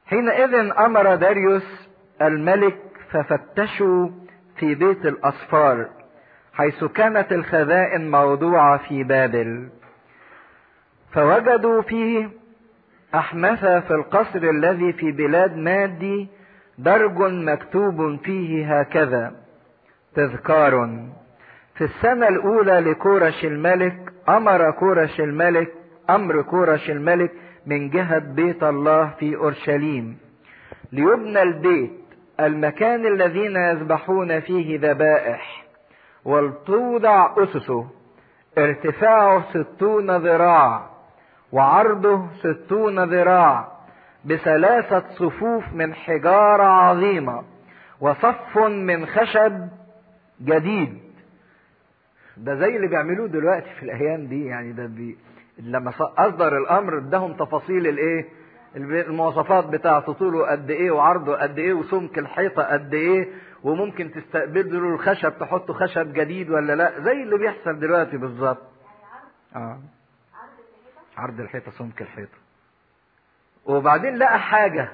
حينئذ امر داريوس الملك ففتشوا في بيت الاسفار حيث كانت الخزائن موضوعه في بابل فوجدوا فيه احمثة في القصر الذي في بلاد مادي درج مكتوب فيه هكذا تذكار في السنة الأولى لكورش الملك أمر كورش الملك أمر كورش الملك من جهة بيت الله في أورشليم ليبنى البيت المكان الذين يذبحون فيه ذبائح ولتوضع أسسه ارتفاعه ستون ذراع وعرضه ستون ذراع بثلاثة صفوف من حجارة عظيمة وصف من خشب جديد ده زي اللي بيعملوه دلوقتي في الايام دي يعني ده بي لما اصدر الامر ادهم تفاصيل الايه المواصفات بتاعته طوله قد ايه وعرضه قد ايه وسمك الحيطه قد ايه وممكن تستقبلوا الخشب تحطوا خشب جديد ولا لا زي اللي بيحصل دلوقتي بالظبط اه عرض الحيطه سمك الحيطه وبعدين لقى حاجه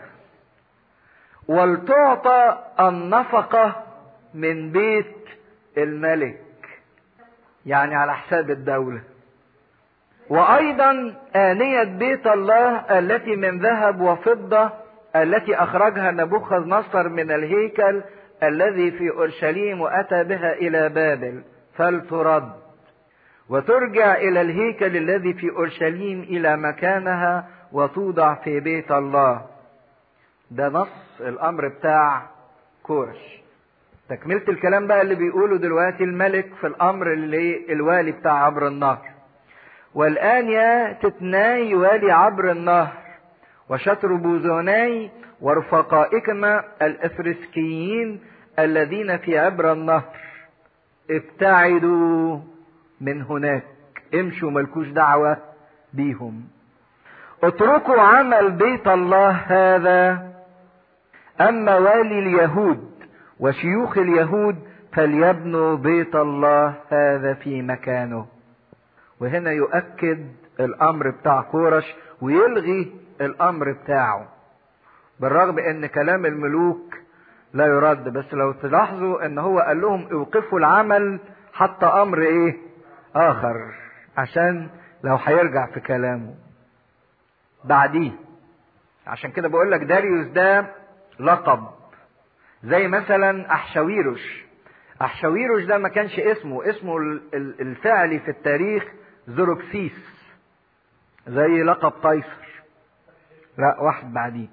ولتعطى النفقه من بيت الملك يعني على حساب الدولة وأيضا آنية بيت الله التي من ذهب وفضة التي أخرجها نبوخذ نصر من الهيكل الذي في أورشليم وأتى بها إلى بابل فلترد وترجع إلى الهيكل الذي في أورشليم إلى مكانها وتوضع في بيت الله ده نص الأمر بتاع كورش تكملة الكلام بقى اللي بيقوله دلوقتي الملك في الأمر اللي الوالي بتاع عبر النهر والآن يا تتناي والي عبر النهر وشطر بوزوناي ورفقائكما الإفرسكيين الذين في عبر النهر ابتعدوا من هناك امشوا ملكوش دعوة بيهم اتركوا عمل بيت الله هذا أما والي اليهود وشيوخ اليهود فليبنوا بيت الله هذا في مكانه وهنا يؤكد الامر بتاع كورش ويلغي الامر بتاعه بالرغم ان كلام الملوك لا يرد بس لو تلاحظوا ان هو قال لهم اوقفوا العمل حتى امر ايه اخر عشان لو هيرجع في كلامه بعديه عشان كده بقول لك داريوس ده لقب زي مثلا احشاويروش احشاويروش ده ما كانش اسمه اسمه الفعلي في التاريخ زوروكسيس زي لقب قيصر لا واحد بعديه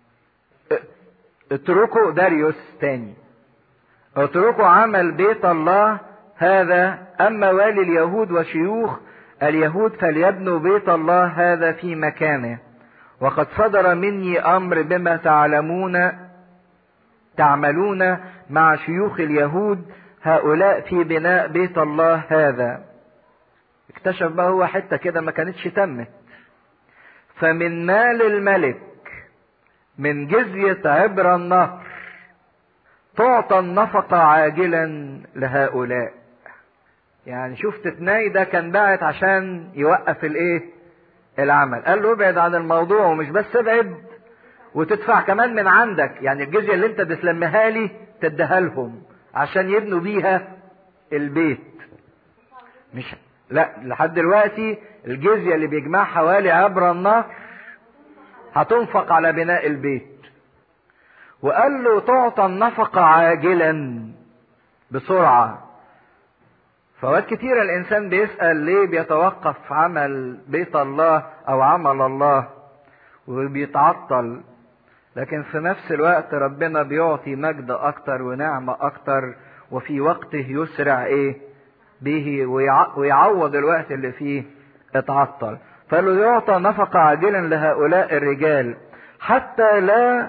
اتركوا داريوس تاني اتركوا عمل بيت الله هذا اما والي اليهود وشيوخ اليهود فليبنوا بيت الله هذا في مكانه وقد صدر مني امر بما تعلمون تعملون مع شيوخ اليهود هؤلاء في بناء بيت الله هذا اكتشف بقى هو حتة كده ما كانتش تمت فمن مال الملك من جزية عبر النهر تعطى النفقة عاجلا لهؤلاء يعني شوف تتناي ده كان باعت عشان يوقف الايه العمل قال له ابعد عن الموضوع ومش بس ابعد وتدفع كمان من عندك يعني الجزية اللي انت بتلمها لي تديها لهم عشان يبنوا بيها البيت مش لا لحد دلوقتي الجزية اللي بيجمعها حوالي عبر النهر هتنفق على بناء البيت وقال له تعطى النفقة عاجلا بسرعة فوقت كتير الإنسان بيسأل ليه بيتوقف عمل بيت الله أو عمل الله وبيتعطل لكن في نفس الوقت ربنا بيعطي مجد أكتر ونعمة أكتر وفي وقته يسرع إيه به ويعوض الوقت اللي فيه اتعطل فقال له يعطى نفقة عاجلا لهؤلاء الرجال حتى لا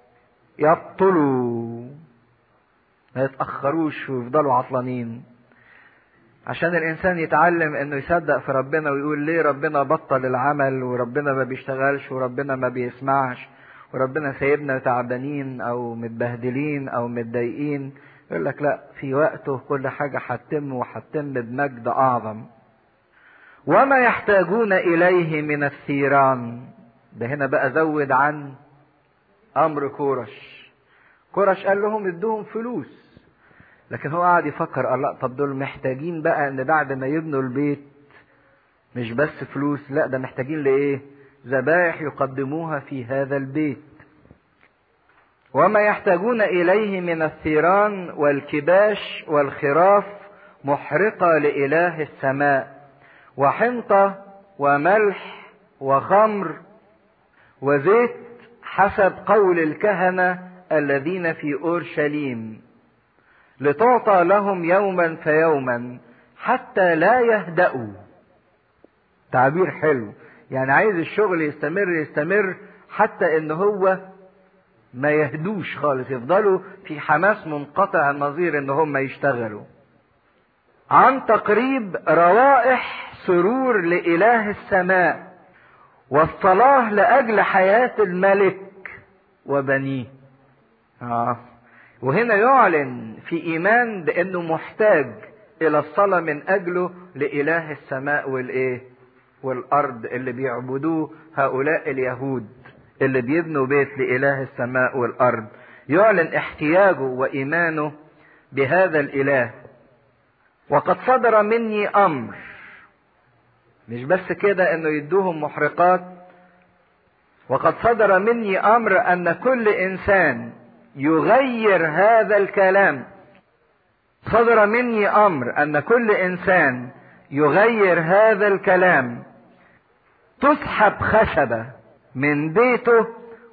يبطلوا ما يتأخروش ويفضلوا عطلانين عشان الإنسان يتعلم إنه يصدق في ربنا ويقول ليه ربنا بطل العمل وربنا ما بيشتغلش وربنا ما بيسمعش وربنا سايبنا تعبانين أو متبهدلين أو متضايقين يقول لك لا في وقته كل حاجة هتتم وهتتم بمجد أعظم وما يحتاجون إليه من الثيران ده هنا بقى زود عن امر كورش كورش قال لهم ادوهم فلوس لكن هو قعد يفكر الله طب دول محتاجين بقى ان بعد ما يبنوا البيت مش بس فلوس لا ده محتاجين لايه ذبائح يقدموها في هذا البيت وما يحتاجون اليه من الثيران والكباش والخراف محرقه لاله السماء وحنطه وملح وخمر وزيت حسب قول الكهنه الذين في اورشليم لتعطى لهم يوما فيوما حتى لا يهدأوا تعبير حلو يعني عايز الشغل يستمر يستمر حتى ان هو ما يهدوش خالص يفضلوا في حماس منقطع النظير ان هم يشتغلوا عن تقريب روائح سرور لإله السماء والصلاة لأجل حياة الملك وبنيه آه. وهنا يعلن في إيمان بأنه محتاج إلى الصلاة من أجله لإله السماء والإيه والأرض اللي بيعبدوه هؤلاء اليهود اللي بيبنوا بيت لإله السماء والأرض يعلن احتياجه وإيمانه بهذا الإله وقد صدر مني أمر مش بس كده انه يدوهم محرقات وقد صدر مني امر ان كل انسان يغير هذا الكلام صدر مني امر ان كل انسان يغير هذا الكلام تسحب خشبه من بيته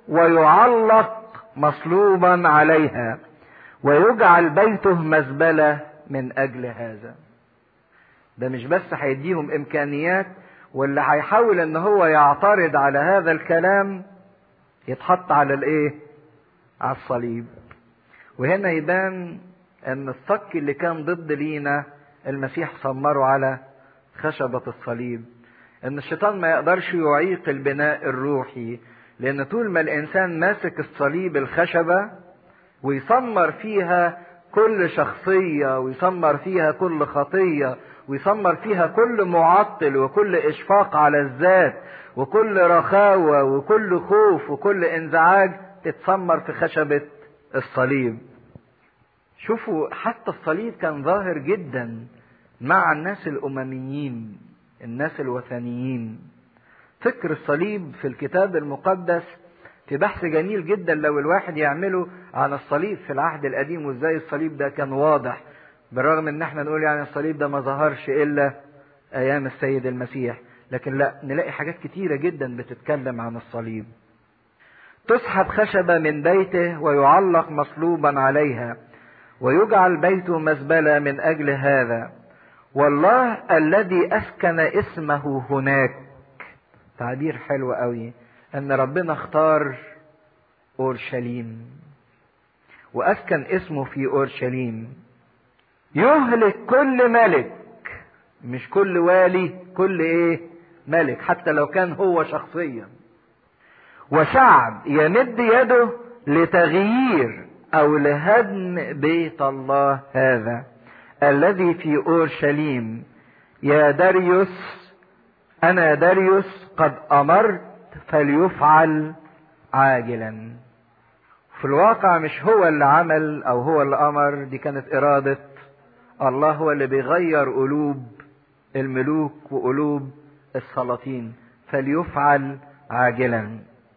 ويعلق مصلوبا عليها ويجعل بيته مزبله من اجل هذا ده مش بس هيديهم امكانيات واللي هيحاول ان هو يعترض على هذا الكلام يتحط على الايه على الصليب وهنا يبان ان الصك اللي كان ضد لينا المسيح صمره على خشبة الصليب ان الشيطان ما يقدرش يعيق البناء الروحي لان طول ما الانسان ماسك الصليب الخشبة ويسمر فيها كل شخصية ويسمر فيها كل خطية ويسمر فيها كل معطل وكل اشفاق على الذات وكل رخاوة وكل خوف وكل انزعاج تتسمر في خشبة الصليب شوفوا حتى الصليب كان ظاهر جدا مع الناس الامميين الناس الوثنيين فكر الصليب في الكتاب المقدس في بحث جميل جدا لو الواحد يعمله عن الصليب في العهد القديم وازاي الصليب ده كان واضح بالرغم ان احنا نقول يعني الصليب ده ما ظهرش الا ايام السيد المسيح لكن لا نلاقي حاجات كتيره جدا بتتكلم عن الصليب تسحب خشبه من بيته ويعلق مصلوبا عليها ويجعل بيته مزبله من اجل هذا والله الذي اسكن اسمه هناك تعبير حلو قوي ان ربنا اختار اورشليم واسكن اسمه في اورشليم يهلك كل ملك مش كل والي كل ايه ملك حتى لو كان هو شخصيا وشعب يمد يده لتغيير او لهدم بيت الله هذا الذي في اورشليم يا داريوس انا داريوس قد امرت فليفعل عاجلا في الواقع مش هو اللي عمل او هو اللي امر دي كانت اراده الله هو اللي بيغير قلوب الملوك وقلوب السلاطين فليفعل عاجلا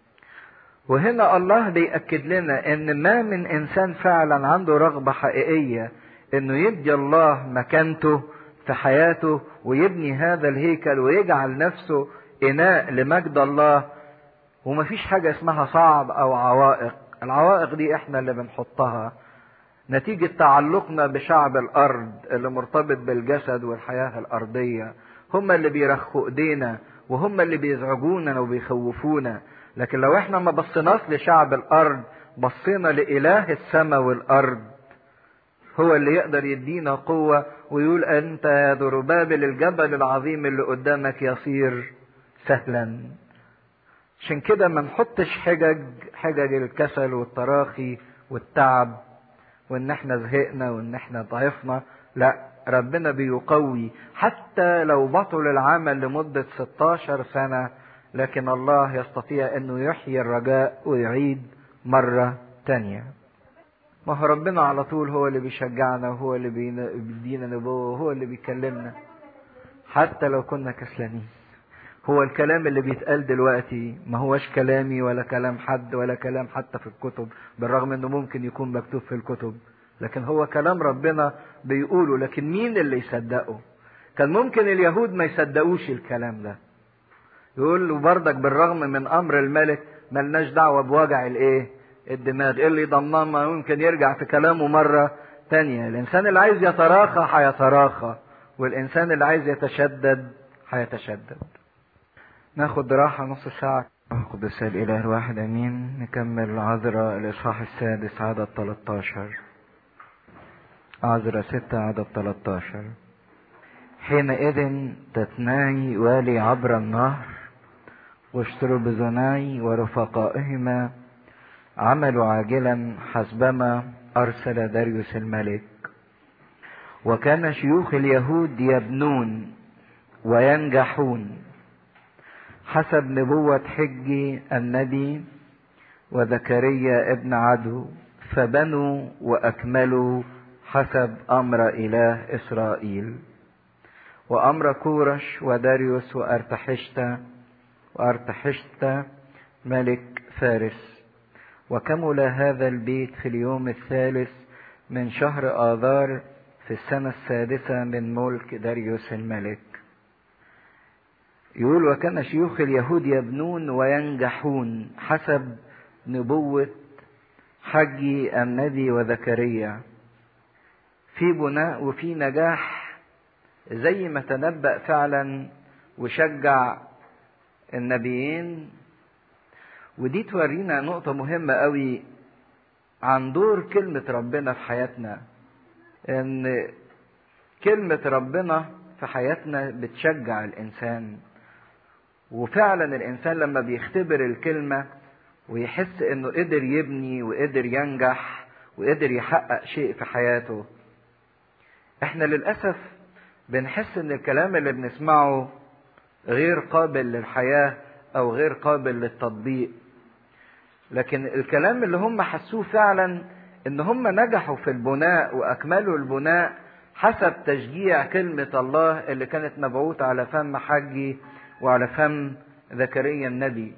وهنا الله بيأكد لنا ان ما من انسان فعلا عنده رغبة حقيقية انه يدي الله مكانته في حياته ويبني هذا الهيكل ويجعل نفسه اناء لمجد الله ومفيش حاجة اسمها صعب او عوائق العوائق دي احنا اللي بنحطها نتيجة تعلقنا بشعب الارض اللي مرتبط بالجسد والحياة الارضية هم اللي بيرخوا ايدينا وهم اللي بيزعجونا وبيخوفونا لكن لو احنا ما بصيناش لشعب الارض بصينا لاله السماء والارض هو اللي يقدر يدينا قوة ويقول انت يا ذربابل الجبل العظيم اللي قدامك يصير سهلا عشان كده ما نحطش حجج حجج الكسل والتراخي والتعب وان احنا زهقنا وان احنا ضعفنا لا ربنا بيقوي حتى لو بطل العمل لمدة 16 سنة لكن الله يستطيع انه يحيي الرجاء ويعيد مرة تانية ما هو ربنا على طول هو اللي بيشجعنا وهو اللي بيدينا نبوة وهو اللي بيكلمنا حتى لو كنا كسلانين هو الكلام اللي بيتقال دلوقتي ما هوش كلامي ولا كلام حد ولا كلام حتى في الكتب بالرغم انه ممكن يكون مكتوب في الكتب لكن هو كلام ربنا بيقوله لكن مين اللي يصدقه كان ممكن اليهود ما يصدقوش الكلام ده يقول له بردك بالرغم من امر الملك ملناش دعوه بوجع الايه الدماغ ايه اللي ضمناه ما ممكن يرجع في كلامه مره تانية الانسان اللي عايز يتراخى هيتراخى والانسان اللي عايز يتشدد هيتشدد ناخد راحة نص ساعة قدس الإله الواحد أمين نكمل عذراء الإصحاح السادس عدد 13 عذراء ستة عدد 13 حينئذ تتناي والي عبر النهر واشتروا بزناي ورفقائهما عملوا عاجلا حسبما أرسل داريوس الملك وكان شيوخ اليهود يبنون وينجحون حسب نبوة حجي النبي وزكريا ابن عدو فبنوا وأكملوا حسب أمر إله إسرائيل وأمر كورش وداريوس وأرتحشتا وأرتحشتا ملك فارس وكمل هذا البيت في اليوم الثالث من شهر آذار في السنة السادسة من ملك داريوس الملك يقول وكان شيوخ اليهود يبنون وينجحون حسب نبوة حجي النبي وزكريا في بناء وفي نجاح زي ما تنبأ فعلا وشجع النبيين ودي تورينا نقطة مهمة قوي عن دور كلمة ربنا في حياتنا ان كلمة ربنا في حياتنا بتشجع الانسان وفعلا الانسان لما بيختبر الكلمة ويحس انه قدر يبني وقدر ينجح وقدر يحقق شيء في حياته احنا للاسف بنحس ان الكلام اللي بنسمعه غير قابل للحياة او غير قابل للتطبيق لكن الكلام اللي هم حسوه فعلا ان هم نجحوا في البناء واكملوا البناء حسب تشجيع كلمة الله اللي كانت مبعوثة على فم حجي وعلى فم زكريا النبي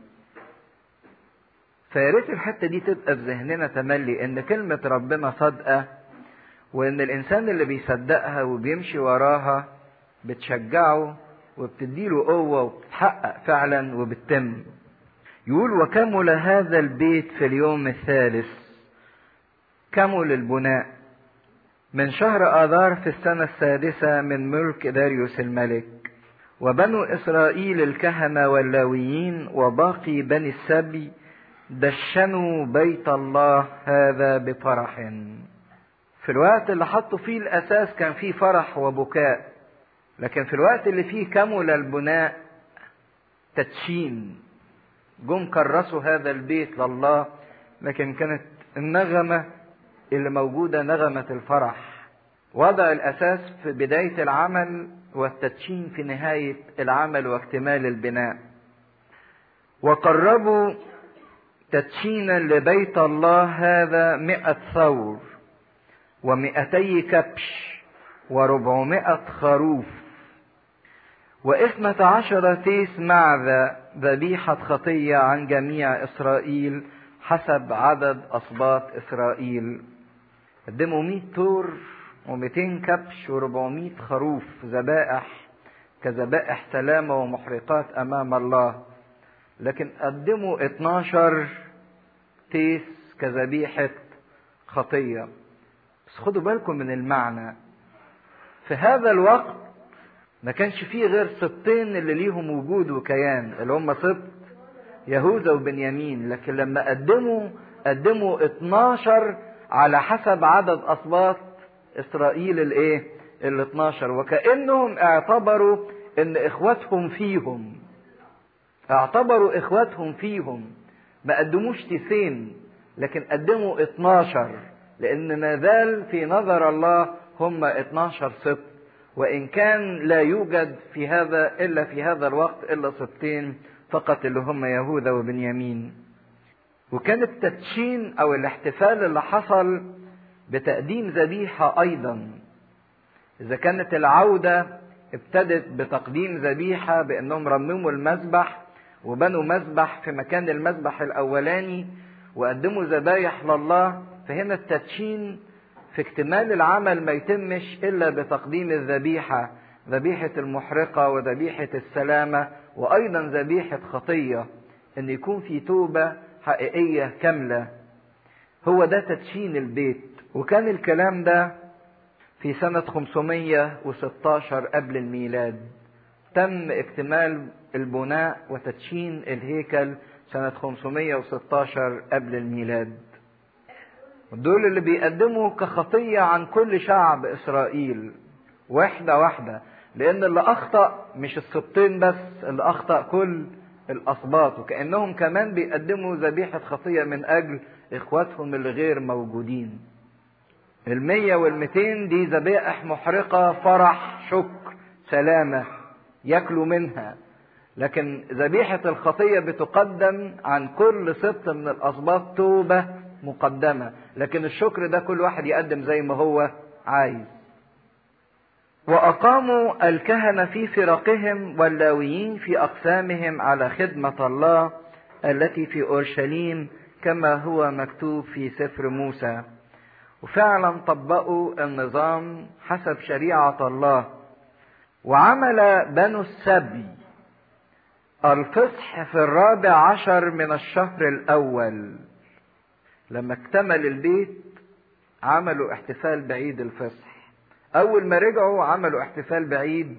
فياريت الحتة دي تبقى في ذهننا تملي ان كلمة ربنا صادقة وان الانسان اللي بيصدقها وبيمشي وراها بتشجعه وبتديله قوة وبتتحقق فعلا وبتتم يقول وكمل هذا البيت في اليوم الثالث كمل البناء من شهر آذار في السنة السادسة من ملك داريوس الملك وبنو إسرائيل الكهنة واللاويين وباقي بني السبي دشنوا بيت الله هذا بفرح في الوقت اللي حطوا فيه الأساس كان فيه فرح وبكاء لكن في الوقت اللي فيه كمل البناء تدشين جم كرسوا هذا البيت لله لكن كانت النغمة اللي موجودة نغمة الفرح وضع الأساس في بداية العمل والتدشين في نهاية العمل واكتمال البناء وقربوا تدشينا لبيت الله هذا مئة ثور ومئتي كبش وربعمائة خروف واثنة عشر تيس معذا ذبيحة خطية عن جميع إسرائيل حسب عدد أسباط إسرائيل قدموا مئة تور ومئتين كبش وربعمائة خروف ذبائح كذبائح سلامة ومحرقات أمام الله لكن قدموا 12 تيس كذبيحة خطية بس خدوا بالكم من المعنى في هذا الوقت ما كانش فيه غير سبطين اللي ليهم وجود وكيان اللي هم سبط يهوذا وبنيامين لكن لما قدموا قدموا 12 على حسب عدد اسباط اسرائيل الايه ال 12 وكانهم اعتبروا ان اخواتهم فيهم اعتبروا اخواتهم فيهم ما قدموش تيسين لكن قدموا 12 لان ما زال في نظر الله هم 12 سبط وان كان لا يوجد في هذا الا في هذا الوقت الا سبطين فقط اللي هم يهوذا وبنيامين وكان التدشين او الاحتفال اللي حصل بتقديم ذبيحة ايضا اذا كانت العودة ابتدت بتقديم ذبيحة بانهم رمموا المذبح وبنوا مذبح في مكان المذبح الاولاني وقدموا ذبايح لله فهنا التدشين في اكتمال العمل ما يتمش الا بتقديم الذبيحة ذبيحة المحرقة وذبيحة السلامة وايضا ذبيحة خطية ان يكون في توبة حقيقية كاملة هو ده تدشين البيت وكان الكلام ده في سنة 516 قبل الميلاد تم اكتمال البناء وتدشين الهيكل سنة 516 قبل الميلاد دول اللي بيقدموا كخطية عن كل شعب إسرائيل واحدة واحدة لأن اللي أخطأ مش السبطين بس اللي أخطأ كل الأسباط وكأنهم كمان بيقدموا ذبيحة خطية من أجل إخواتهم اللي غير موجودين المية والمتين دي ذبائح محرقة فرح شكر سلامة ياكلوا منها لكن ذبيحة الخطية بتقدم عن كل سبط من الأسباط توبة مقدمة لكن الشكر ده كل واحد يقدم زي ما هو عايز وأقاموا الكهنة في فرقهم واللاويين في أقسامهم على خدمة الله التي في أورشليم كما هو مكتوب في سفر موسى وفعلا طبقوا النظام حسب شريعة الله وعمل بنو السبي الفصح في الرابع عشر من الشهر الأول لما اكتمل البيت عملوا احتفال بعيد الفصح أول ما رجعوا عملوا احتفال بعيد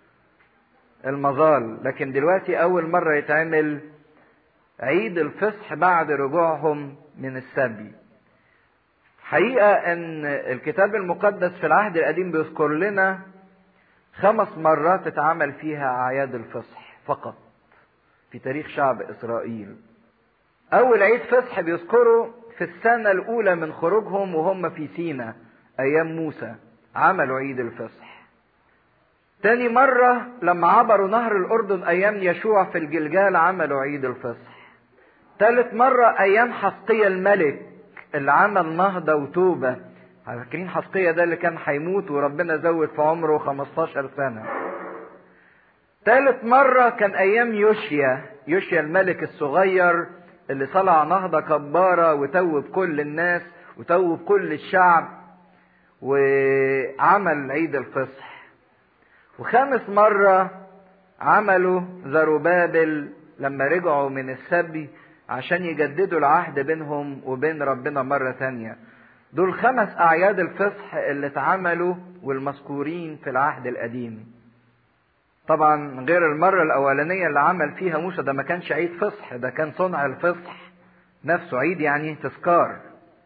المظال لكن دلوقتي أول مرة يتعمل عيد الفصح بعد رجوعهم من السبي حقيقة ان الكتاب المقدس في العهد القديم بيذكر لنا خمس مرات اتعمل فيها اعياد الفصح فقط في تاريخ شعب اسرائيل اول عيد فصح بيذكره في السنة الاولى من خروجهم وهم في سينا ايام موسى عملوا عيد الفصح تاني مرة لما عبروا نهر الاردن ايام يشوع في الجلجال عملوا عيد الفصح تالت مرة ايام حسقية الملك اللي عمل نهضة وتوبة فاكرين حسقية ده اللي كان هيموت وربنا زود في عمره 15 سنة تالت مرة كان أيام يوشيا يوشيا الملك الصغير اللي صنع نهضة كبارة وتوب كل الناس وتوب كل الشعب وعمل عيد الفصح وخامس مرة عملوا زروبابل لما رجعوا من السبي عشان يجددوا العهد بينهم وبين ربنا مرة تانية دول خمس أعياد الفصح اللي اتعملوا والمذكورين في العهد القديم طبعا غير المرة الأولانية اللي عمل فيها موسى ده ما كانش عيد فصح ده كان صنع الفصح نفسه عيد يعني تذكار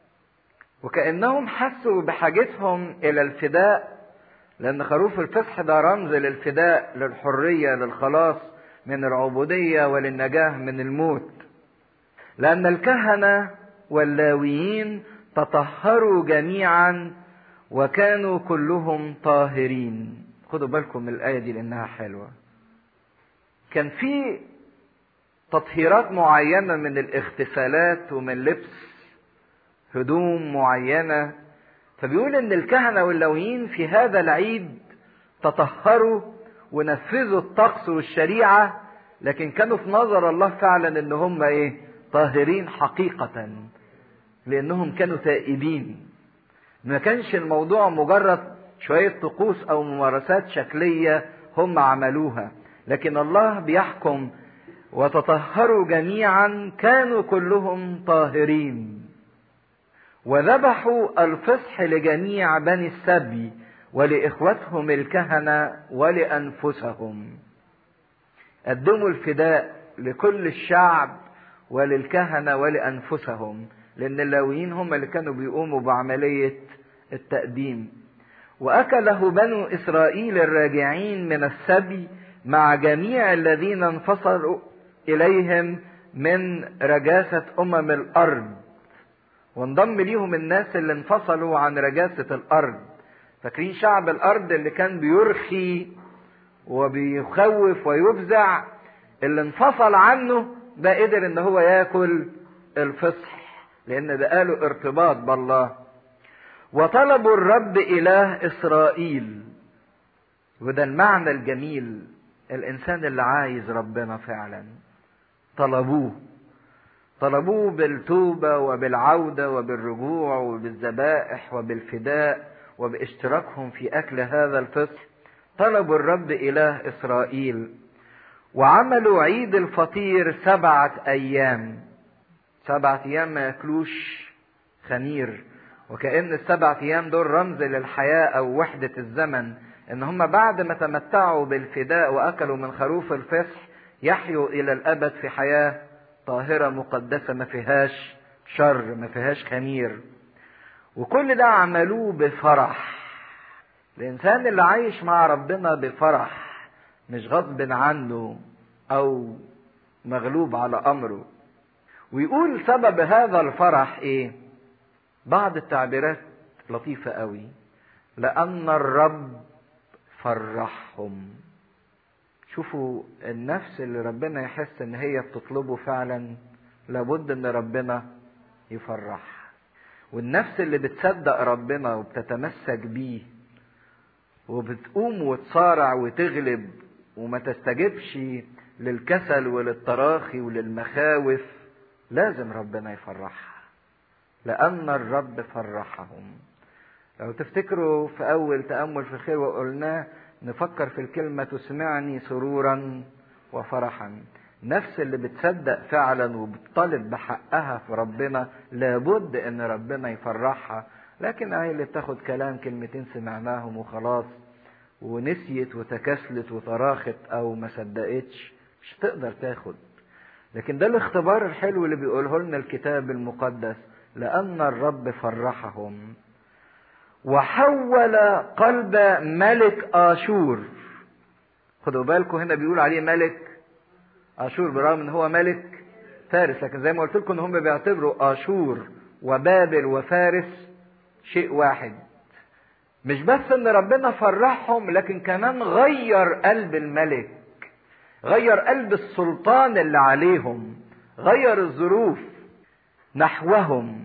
وكأنهم حسوا بحاجتهم إلى الفداء لأن خروف الفصح ده رمز للفداء للحرية للخلاص من العبودية وللنجاة من الموت لأن الكهنة واللاويين تطهروا جميعا وكانوا كلهم طاهرين خدوا بالكم من الآية دي لأنها حلوة كان في تطهيرات معينة من الاغتسالات ومن لبس هدوم معينة فبيقول ان الكهنة واللويين في هذا العيد تطهروا ونفذوا الطقس والشريعة لكن كانوا في نظر الله فعلا ان هم ايه طاهرين حقيقة لانهم كانوا تائبين ما كانش الموضوع مجرد شوية طقوس او ممارسات شكلية هم عملوها لكن الله بيحكم وتطهروا جميعا كانوا كلهم طاهرين وذبحوا الفصح لجميع بني السبي ولاخوتهم الكهنه ولانفسهم قدموا الفداء لكل الشعب وللكهنه ولانفسهم لان اللاويين هم اللي كانوا بيقوموا بعمليه التقديم واكله بنو اسرائيل الراجعين من السبي مع جميع الذين انفصلوا اليهم من رجاسه امم الارض وانضم ليهم الناس اللي انفصلوا عن رجاسة الأرض فاكرين شعب الأرض اللي كان بيرخي وبيخوف ويفزع اللي انفصل عنه ده قدر ان هو ياكل الفصح لان ده قالوا ارتباط بالله وطلبوا الرب اله اسرائيل وده المعنى الجميل الانسان اللي عايز ربنا فعلا طلبوه طلبوه بالتوبة وبالعودة وبالرجوع وبالذبائح وبالفداء وباشتراكهم في أكل هذا الفصح طلبوا الرب إله إسرائيل وعملوا عيد الفطير سبعة أيام سبعة أيام ما ياكلوش خمير وكأن السبعة أيام دول رمز للحياة أو وحدة الزمن إن هم بعد ما تمتعوا بالفداء وأكلوا من خروف الفصح يحيوا إلى الأبد في حياة طاهرة مقدسة ما فيهاش شر ما فيهاش خمير وكل ده عملوه بفرح الإنسان اللي عايش مع ربنا بفرح مش غصب عنه أو مغلوب على أمره ويقول سبب هذا الفرح إيه بعض التعبيرات لطيفة قوي لأن الرب فرحهم شوفوا النفس اللي ربنا يحس ان هي بتطلبه فعلا لابد ان ربنا يفرح والنفس اللي بتصدق ربنا وبتتمسك بيه وبتقوم وتصارع وتغلب وما تستجبش للكسل وللتراخي وللمخاوف لازم ربنا يفرحها لأن الرب فرحهم لو تفتكروا في أول تأمل في الخير وقلناه نفكر في الكلمة تسمعني سرورا وفرحا نفس اللي بتصدق فعلا وبتطالب بحقها في ربنا لابد ان ربنا يفرحها لكن هي اللي بتاخد كلام كلمتين سمعناهم وخلاص ونسيت وتكاسلت وتراخت او ما صدقتش مش تقدر تاخد لكن ده الاختبار الحلو اللي بيقوله لنا الكتاب المقدس لان الرب فرحهم وحول قلب ملك آشور خدوا بالكم هنا بيقول عليه ملك آشور بالرغم ان هو ملك فارس لكن زي ما قلت لكم ان هم بيعتبروا آشور وبابل وفارس شيء واحد مش بس ان ربنا فرحهم لكن كمان غير قلب الملك غير قلب السلطان اللي عليهم غير الظروف نحوهم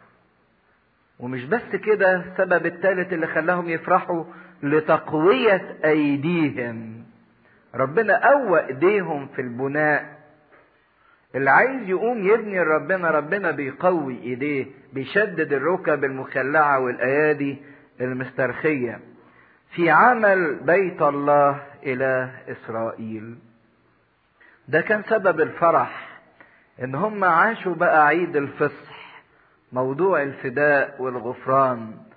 ومش بس كده السبب الثالث اللي خلاهم يفرحوا لتقوية أيديهم ربنا قوى إيديهم في البناء اللي عايز يقوم يبني ربنا ربنا بيقوي إيديه بيشدد الركب المخلعة والأيادي المسترخية في عمل بيت الله إله إسرائيل ده كان سبب الفرح إن هم عاشوا بقى عيد الفصح موضوع الفداء والغفران